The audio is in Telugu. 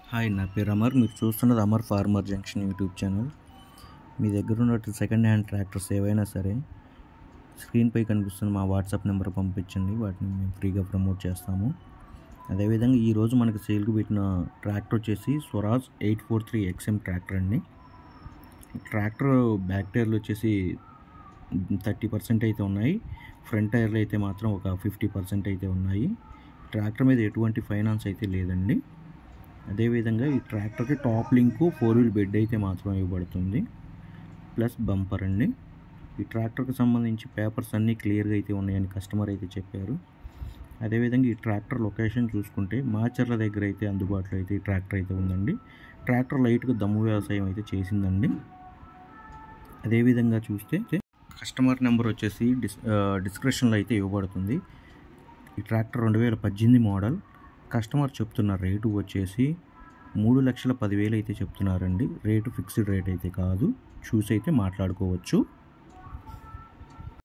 హాయ్ నా పేరు అమర్ మీరు చూస్తున్నది Amar farmer junction YouTube channel మీ దగ్గర ఉన్న సెకండ్ హ్యాండ్ ట్రాక్టర్స్ ఏవైనా సరే స్క్రీన్పై కనిపిస్తున్న మా వాట్సాప్ నెంబర్ పంపించండి వాటిని మేము ఫ్రీగా ప్రమోట్ చేస్తాము అదేవిధంగా ఈరోజు మనకి సేల్కి పెట్టిన ట్రాక్టర్ వచ్చేసి Swaraj eight four three XM tractor అండి ట్రాక్టర్ బ్యాక్ టైర్లు వచ్చేసి థర్టీ పర్సెంట్ అయితే ఉన్నాయి ఫ్రంట్ టైర్లు అయితే మాత్రం ఒక ఫిఫ్టీ పర్సెంట్ అయితే ఉన్నాయి ట్రాక్టర్ మీద ఎటువంటి ఫైనాన్స్ అయితే లేదండి అదేవిధంగా ఈ ట్రాక్టర్కి టాప్ లింకు ఫోర్ వీల్ బెడ్ అయితే మాత్రం ఇవ్వబడుతుంది ప్లస్ బంపర్ అండి ఈ ట్రాక్టర్కి సంబంధించి పేపర్స్ అన్నీ క్లియర్గా అయితే ఉన్నాయని కస్టమర్ అయితే చెప్పారు అదేవిధంగా ఈ ట్రాక్టర్ లొకేషన్ చూసుకుంటే మాచర్ల దగ్గర అయితే అందుబాటులో అయితే ఈ ట్రాక్టర్ అయితే ఉందండి ట్రాక్టర్ లైట్గా దమ్ము వ్యవసాయం అయితే చేసిందండి అదేవిధంగా చూస్తే కస్టమర్ నెంబర్ వచ్చేసి డిస్ డిస్క్రిప్షన్లో అయితే ఇవ్వబడుతుంది ఈ ట్రాక్టర్ రెండు వేల పద్దెనిమిది మోడల్ కస్టమర్ చెప్తున్న రేటు వచ్చేసి మూడు లక్షల పదివేలు అయితే చెప్తున్నారండి రేటు ఫిక్స్డ్ రేట్ అయితే కాదు చూసి అయితే మాట్లాడుకోవచ్చు